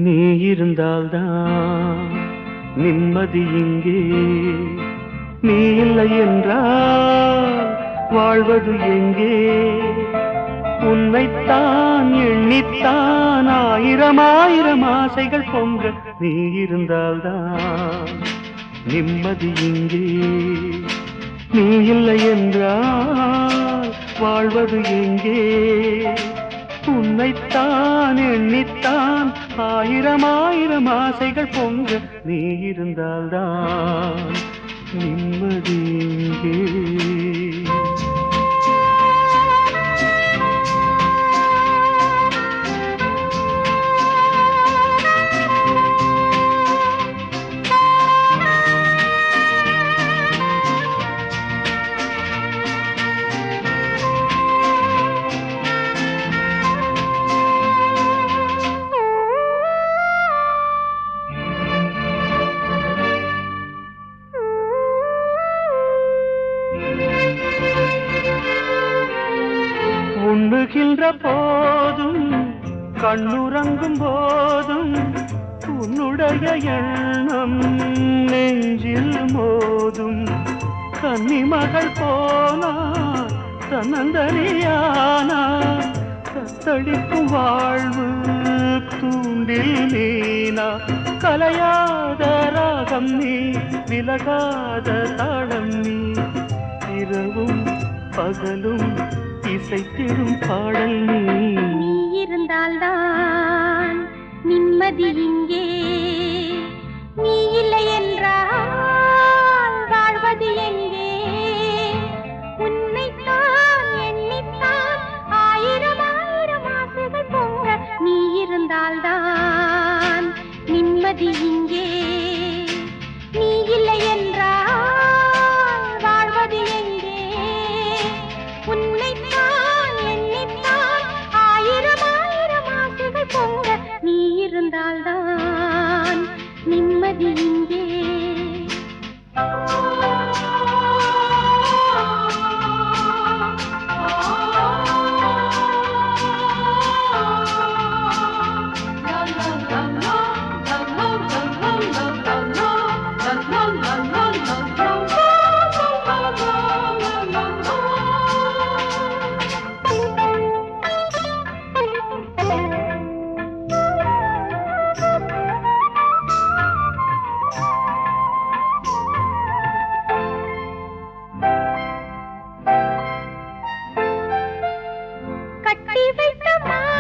நீ இருந்தால்தான் நிம்மதி இங்கே நீ இல்லை என்றால் வாழ்வது எங்கே உன்னைத்தான் எண்ணித்தான் ஆயிரம் ஆயிரம் ஆசைகள் பொங்க நீ இருந்தால்தான் நிம்மதி இங்கே நீ இல்லை என்றால் வாழ்வது எங்கே உன்னைத்தான் எண்ணித்தான் ஆயிரம் ஆயிரம் ஆசைகள் பொங்க நீ இருந்தால்தான் நிம்மதி இங்கே உண்ணுகின்ற போதும் கண்ணுறங்கும் போதும் உன்னுடைய எண்ணம் நெஞ்சில் மோதும் கன்னிமகள் போனா தன்னந்தனியானா தத்தளிக்கும் வாழ்வு தூண்டில் நீனா கலையாத ராகம் நீ விலகாத தாளம் நீ இரவும் பகலும் இசைத்திடும் பாடல் நீ நீ இருந்தால்தான் நிம்மதி இங்கே நீ இல்லை என்றால் வாழ்வது எங்கே உன்னைத்தான் எண்ணித்தான் ஆயிரம் ஆயிரம் ஆசைகள் பொங்க நீ இருந்தால்தான் நிம்மதி இங்கே நீ இல்லை என்றால் வாழ்வது எங்கே உன்னைத்தான் எண்ணித்தான் ஆயிரம் ஆயிரம் ஆசைகள் பொங்க நீ இருந்தால்தான் நிம்மதி இங்கே கட்டி வைத்த மா